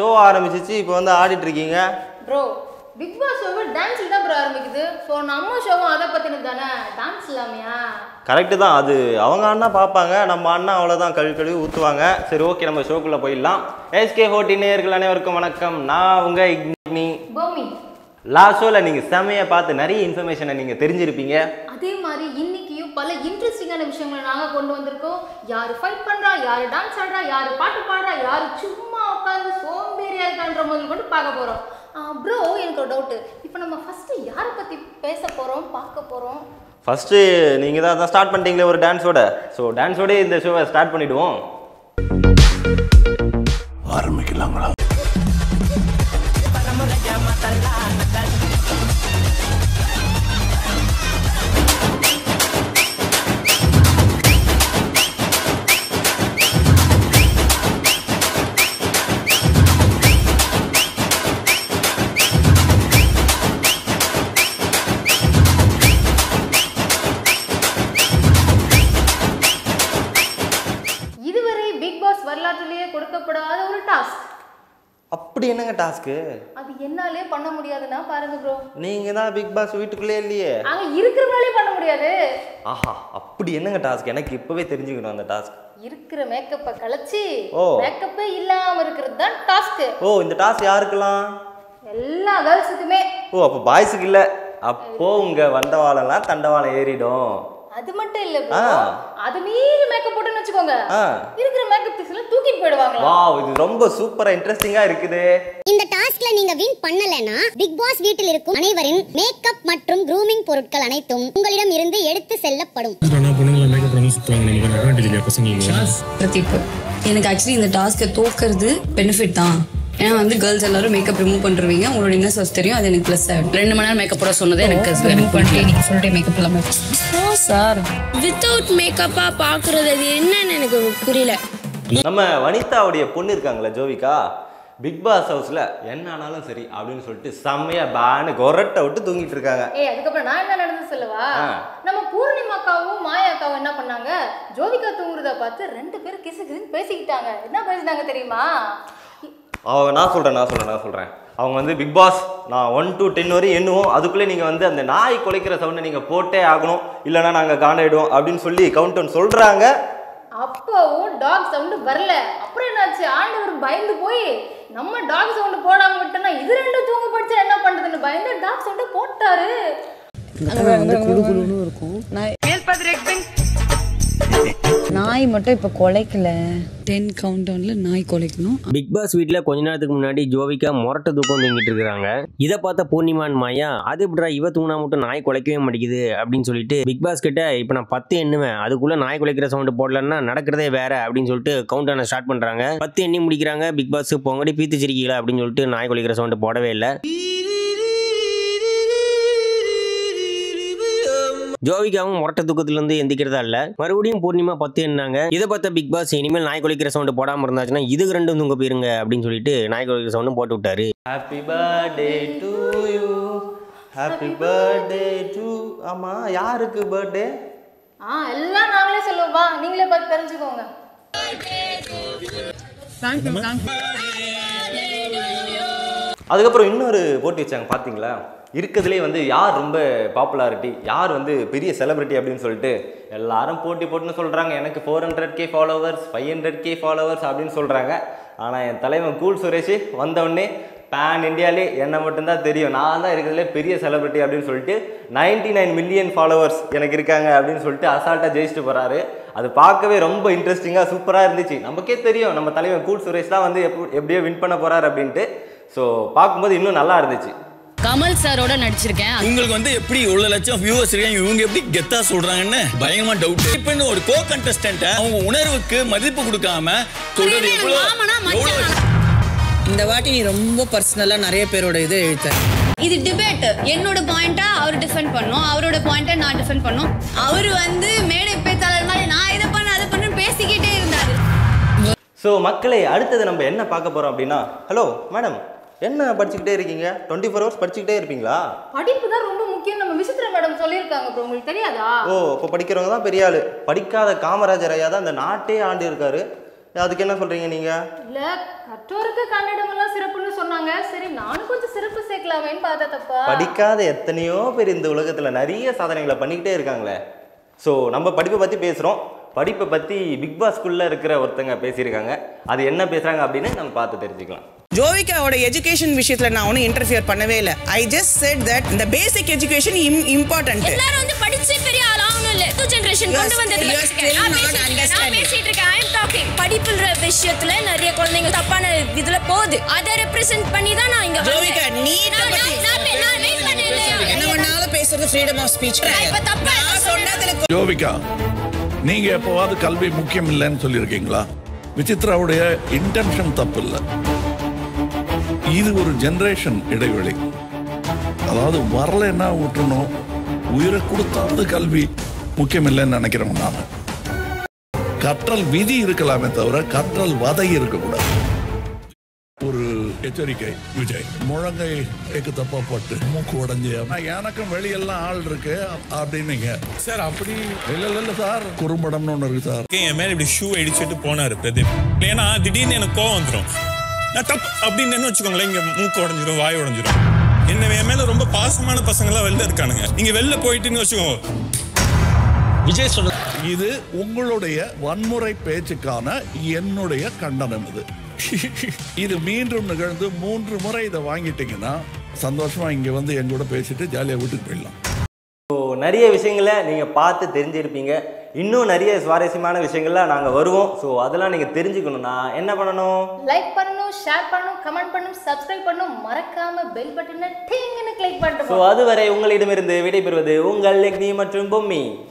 ஆரம்பிச்சிச்சு இப்போ வந்து ஆடிட்டு இருக்கீங்க ப்ரோ பிக் பாஸ் ஷோவு டான்ஸில் தான் ப்ரோ ஆரம்பிக்குது ஸோ நம்ம ஷோவும் அதை பற்றினது தானே டான்ஸ் இல்லாமையா கரெக்டு தான் அது அவங்க அண்ணா பார்ப்பாங்க நம்ம அண்ணா அவ்வளோதான் கழுவி கழுவி ஊற்றுவாங்க சரி ஓகே நம்ம ஷோக்குள்ளே போயிடலாம் எஸ்கே ஹோட்டி நேயர்கள் அனைவருக்கும் வணக்கம் நான் உங்கள் இக்னி பூமி லாஸ்ட் ஷோவில் நீங்கள் செமையை பார்த்து நிறைய இன்ஃபர்மேஷனை நீங்கள் தெரிஞ்சிருப்பீங்க அதே மாதிரி இன்னைக்கும் பல இன்ட்ரெஸ்டிங்கான விஷயங்களை நாங்கள் கொண்டு வந்திருக்கோம் யார் ஃபைட் பண்ணுறா யார் டான்ஸ் ஆடுறா யார் பாட்டு பாடுறா யார் சும்மா உட்காந்து சோம்பேறியா இருக்கான்ற முதல் கொண்டு பார்க்க போகிறோம் ப்ரோ எனக்கு ஒரு டவுட்டு இப்போ நம்ம ஃபஸ்ட்டு யாரை பற்றி பேச போகிறோம் பார்க்க போகிறோம் ஃபஸ்ட்டு நீங்கள் தான் தான் ஸ்டார்ட் பண்ணிட்டீங்களே ஒரு டான்ஸோட ஸோ டான்ஸோடய இந்த ஷோவை ஸ்டார்ட் பண்ணிவிடுவோம் இதுவரை பிக் பாஸ் வரலாற்றிலேயே கொடுக்கப்படாத ஒரு டாஸ்க் அப்படி என்னங்க டாஸ்க்கு அது என்னாலே பண்ண முடியாதுன்னா பாருங்க ப்ரோ நீங்கள் தான் பிக் பாஸ் வீட்டுக்குள்ளே இல்லையே அங்க இருக்கிறவங்களே பண்ண முடியாது ஆஹா அப்படி என்னங்க டாஸ்க் எனக்கு இப்போவே தெரிஞ்சுக்கணும் அந்த டாஸ்க் இருக்கிற மேக்கப்பை கலைச்சி ஓ. மேக்கப்பே இல்லாம இருக்கிறது தான் டாஸ்க் ஓ இந்த டாஸ்க் யாருக்கெல்லாம் எல்லா கேர்ள்ஸுக்குமே ஓ அப்போ பாய்ஸுக்கு இல்லை அப்போ உங்க வண்டவாளம்லாம் தண்டவாளம் ஏறிடும் அது மட்டும் இல்ல bro. ஆ. அது மீறி மேக்கப் போட்டுன்னு வச்சுக்கோங்க ஆ இருக்கிற மேக்கப் பீஸ் எல்லாம் தூக்கிட்டு போயிடுவாங்களா வாவ் இது ரொம்ப சூப்பரா இன்ட்ரெஸ்டிங்கா இருக்குது இந்த டாஸ்க்ல நீங்க வின் பண்ணலனா பிக் பாஸ் வீட்டில் இருக்கும் அனைவரின் மேக்கப் மற்றும் க்ரூமிங் பொருட்கள் அனைத்தும் உங்களிடம் இருந்து எடுத்து செல்லப்படும் ஆனால் பொண்ணுங்களை மேக்கப் பண்ணி சுற்றுவாங்க நமக்கு அட்வான்டேஜ் இல்லையா பசங்களுக்கு பிரதீப் எனக்கு ஆக்சுவலி இந்த டாஸ்க்கை தோக்கிறது பெனிஃபிட் தான் ஏன்னா வந்து கேர்ள்ஸ் எல்லாரும் மேக்கப் ரிமூவ் பண்ணிருவீங்க உங்களோட என்ன சோர்ஸ் தெரியும் அது எனக்கு ப்ளஸ் ஆகும் ரெண்டு மணி நேரம் மேக்கப் போட சொன்னது எனக்கு ரிமூவ் பண்ணிட்டு நீங்க ஃபுல் டே மேக்கப் இல்லாமல் சார் வித்தவுட் மேக்கப்பா பாக்குறது அது என்னன்னு எனக்கு புரியல நம்ம வனிதாவுடைய பொண்ணு இருக்காங்களே ஜோவிகா பிக் பாஸ் ஹவுஸ்ல என்ன ஆனாலும் சரி அப்படின்னு சொல்லிட்டு செம்மையா பேனு கொரட்டை விட்டு தூங்கிட்டு இருக்காங்க ஏய் அதுக்கப்புறம் நான் என்ன நடந்தது சொல்லவா ஆ. நம்ம பூர்ணிமாக்காவும் மாயாக்காவும் என்ன பண்ணாங்க ஜோதிகா தூங்குறத பார்த்து ரெண்டு பேரும் கிசு கிசுன்னு பேசிக்கிட்டாங்க என்ன பேசினாங்க தெரியுமா அவங்க நான் சொல்றேன் நான் சொல்றேன் நான் சொல்றேன் அவங்க வந்து பிக் பாஸ் நான் ஒன் டு டென் வரையும் எண்ணுவோம் அதுக்குள்ளே நீங்கள் வந்து அந்த நாய் குலைக்கிற சவுண்டை நீங்கள் போட்டே ஆகணும் இல்லைன்னா நாங்கள் காண்டாயிடுவோம் அப்படின்னு சொல்லி கவுண்ட் டவுன் சொல்கிறாங்க அப்பவும் டாக் சவுண்டு வரல அப்புறம் என்னாச்சு ஆண்டவர் பயந்து போய் நம்ம டாக் சவுண்டு போடாம விட்டோம்னா இது ரெண்டும் தூங்க படிச்சா என்ன பண்றதுன்னு பயந்து டாக் சவுண்டு போட்டாரு நாய் மட்டும் இப்போ குலைக்கல டென் கவுண்ட் டவுன்ல நாய் குலைக்கணும் பிக் பாஸ் வீட்டில் கொஞ்ச நேரத்துக்கு முன்னாடி ஜோவிகா முரட்டை தூக்கம் தூங்கிட்டு இருக்காங்க இதை பார்த்த பூர்ணிமான் மாயா அது எப்படிடா இவ தூங்கினா மட்டும் நாய் குலைக்கவே மாட்டேங்குது அப்படின்னு சொல்லிட்டு பிக் பாஸ் கிட்ட இப்போ நான் பத்து எண்ணுவேன் அதுக்குள்ள நாய் குலைக்கிற சவுண்டு போடலன்னா நடக்கிறதே வேற அப்படின்னு சொல்லிட்டு கவுண்ட் டவுனை ஸ்டார்ட் பண்றாங்க பத்து எண்ணி முடிக்கிறாங்க பிக் பாஸ் பொங்கடி பீத்து சிரிக்கல அப்படின்னு சொல்லிட்டு நாய் குலைக்கிற சவுண்டு போடவே இல்லை ஜோவிகாவும் முரட்ட தூக்கத்திலிருந்து எந்திக்கிறதா இல்ல மறுபடியும் பூர்ணிமா பத்து எண்ணாங்க இதை பார்த்த பிக் பாஸ் இனிமேல் நாய் குலைக்கிற சவுண்டு போடாம இருந்தாச்சுன்னா இதுக்கு ரெண்டும் தூங்க போயிருங்க அப்படின்னு சொல்லிட்டு நாய் குலைக்கிற சவுண்டும் போட்டு விட்டாரு happy birthday to you happy birthday to ஆமா யாருக்கு பர்த்டே ஆ எல்லாம் நாங்களே சொல்லுவோம் வா நீங்களே பார்த்து தெரிஞ்சுக்கோங்க அதுக்கப்புறம் இன்னொரு போட்டி வச்சாங்க பார்த்தீங்களா இருக்கிறதுலே வந்து யார் ரொம்ப பாப்புலாரிட்டி யார் வந்து பெரிய செலிபிரிட்டி அப்படின்னு சொல்லிட்டு எல்லாரும் போட்டி போட்டுன்னு சொல்கிறாங்க எனக்கு four hundred K followers five hundred K followers அப்படின்னு சொல்கிறாங்க ஆனால் என் தலைவன் கூல் சுரேஷ் வந்தவுடனே பேன் இந்தியாலே என்னை மட்டும்தான் தெரியும் நான் தான் இருக்கிறதுலே பெரிய செலிபிரிட்டி அப்படின்னு சொல்லிட்டு 99 நைன் மில்லியன் ஃபாலோவர்ஸ் எனக்கு இருக்காங்க அப்படின்னு சொல்லிட்டு அசால்ட்டாக ஜெயிச்சுட்டு போகிறாரு அது பார்க்கவே ரொம்ப இன்ட்ரெஸ்டிங்காக சூப்பராக இருந்துச்சு நமக்கே தெரியும் நம்ம தலைவன் கூல் சுரேஷ் தான் வந்து எப்படி எப்படியோ வின் பண்ண போகிறாரு அப்படின்ட்டு ஸோ பார்க்கும்போது இன்னும் நல்லா இருந்துச்சு கமல் சாரோட நடிச்சிருக்கேன் உங்களுக்கு வந்து எப்படி இவ்வளவு லட்சம் வியூவர்ஸ் இருக்காங்க இவங்க எப்படி கெத்தா சொல்றாங்கன்னு பயங்கரமா டவுட் இப்ப இந்த ஒரு கோ கண்டஸ்டன்ட் அவங்க உணர்வுக்கு மதிப்பு கொடுக்காம சொல்றது எவ்வளவு மாமனா எவ்வளவு இந்த வாட்டி நீ ரொம்ப பர்சனலா நிறைய பேரோட இதை எழுத்த இது டிபேட் என்னோட பாயிண்டா அவர் டிஃபெண்ட் பண்ணும் அவரோட பாயிண்டா நான் டிஃபெண்ட் பண்ணும் அவர் வந்து மேடை பேச்சாளர் மாதிரி நான் இதை பண்ண அதை பண்ண பேசிக்கிட்டே இருந்தாரு ஸோ மக்களே அடுத்தது நம்ம என்ன பார்க்க போகிறோம் அப்படின்னா ஹலோ மேடம் என்ன படிச்சுக்கிட்டே இருக்கீங்க டுவெண்ட்டி ஃபோர் ஹவர்ஸ் படிச்சுக்கிட்டே இருப்பீங்களா படிப்பு தான் ரொம்ப முக்கியம் நம்ம விசித்திர மேடம் சொல்லியிருக்காங்க ப்ரோ உங்களுக்கு தெரியாதா ஓ இப்போ படிக்கிறவங்க தான் பெரிய ஆள் படிக்காத காமராஜர் ஐயா தான் இந்த நாட்டே ஆண்டு இருக்காரு அதுக்கு என்ன சொல்றீங்க நீங்க இல்ல கற்றோருக்கு கன்னடம் எல்லாம் சிறப்புன்னு சொன்னாங்க சரி நானும் கொஞ்சம் சிறப்பு சேர்க்கலாமேன்னு பார்த்தா தப்பா படிக்காத எத்தனையோ பேர் இந்த உலகத்துல நிறைய சாதனைகளை பண்ணிக்கிட்டே இருக்காங்களே ஸோ நம்ம படிப்பை பத்தி பேசுறோம் படிப்பை பத்தி பிக் பாஸ்குள்ள இருக்கிற ஒருத்தங்க பேசியிருக்காங்க அது என்ன பேசுறாங்க அப்படின்னு நம்ம பார்த்து தெரிஞ்சுக்கலாம் ஜோவிகாவோட எஜுகேஷன் விஷயத்துல நான் ஒன்றும் இன்டர்ஃபியர் பண்ணவே இல்லை ஐ ஜஸ்ட் செட் தட் இந்த பேசிக் எஜுகேஷன் இம்பார்ட்டன்ட் எல்லாரும் வந்து படிச்சு பெரிய ஆள் ஆகணும் இல்ல டூ ஜெனரேஷன் கொண்டு Yes, வந்தது you are வச்சுக்க. still நான் not பேசிட்டு இருக்கேன், நான் understanding. பேசிட்டு இருக்கேன் ஐ அம் டாக்கிங் படிப்புன்ற விஷயத்துல நிறைய குழந்தைங்க தப்பான இதுல போகுது அதை ரெப்ரசென்ட் பண்ணி தான் நான் இங்க ஜோவிகா நீ நான் நான் நான் பே- நான் வெயிட் பண்ணல என்ன வேணாலும் பேசுறது ஃப்ரீடம் ஆஃப் ஸ்பீச் இப்ப தப்பா நான் சொன்னதுல ஜோவிகா நீங்க எப்போவாவது கல்வி முக்கியம் இல்லைன்னு சொல்லியிருக்கீங்களா விசித்ராவுடைய இன்டென்ஷன் தப்பு இல்லை இது ஒரு ஜெனரேஷன் இடைவெளி அதாவது வரலைன்னா விட்டுணும் உயிரை கொடுத்தாவது கல்வி முக்கியம் இல்லைன்னு நினைக்கிறவன் நான் கற்றல் விதி இருக்கலாமே தவிர கற்றல் வதை இருக்கக்கூடாது ஒரு எச்சரிக்கை விஜய் முழங்கை எக்கு தப்பா பட்டு மூக்கு உடஞ்சி ஆனா எனக்கும் வெளியெல்லாம் ஆள் இருக்கு அப்படின்னீங்க சார் அப்படி இல்ல இல்ல இல்ல சார் குறும்படம்னு ஒண்ணு இருக்கு சார் என் மேல இப்படி ஷூ அடிச்சுட்டு போனாரு பிரதீப் ஏன்னா திடீர்னு எனக்கு கோவம் வந்துடும் நான் தப்பு அப்படின்னு வச்சுக்கோங்களேன் இங்க மூக்கு உடஞ்சிரும் வாய் உடஞ்சிரும் என்ன என் மேல ரொம்ப பாசமான பசங்க எல்லாம் வெளில இருக்கானுங்க நீங்க வெளில போயிட்டுன்னு வச்சுக்கோங்க விஜய் சொல்ல இது உங்களுடைய வன்முறை பேச்சுக்கான என்னுடைய கண்டனம் இது இது மீண்டும் நிகழ்ந்து மூன்று முறை இதை வாங்கிட்டீங்கன்னா சந்தோஷமா இங்க வந்து என் கூட பேசிட்டு ஜாலியா வீட்டுக்கு போயிடலாம் ஸோ நிறைய விஷயங்களை நீங்கள் பார்த்து தெரிஞ்சிருப்பீங்க இன்னும் நிறைய சுவாரஸ்யமான விஷயங்கள்லாம் நாங்கள் வருவோம் ஸோ அதெல்லாம் நீங்கள் தெரிஞ்சுக்கணும்னா என்ன பண்ணணும் லைக் பண்ணணும் ஷேர் பண்ணணும் கமெண்ட் பண்ணணும் சப்ஸ்கிரைப் பண்ணணும் மறக்காம பெல் பட்டனை டிங்னு கிளிக் ஸோ பண்ணிட்டு அதுவரை உங்களிடமிருந்து விடைபெறுவது உங்கள் லக்னி மற்றும் பொம்மி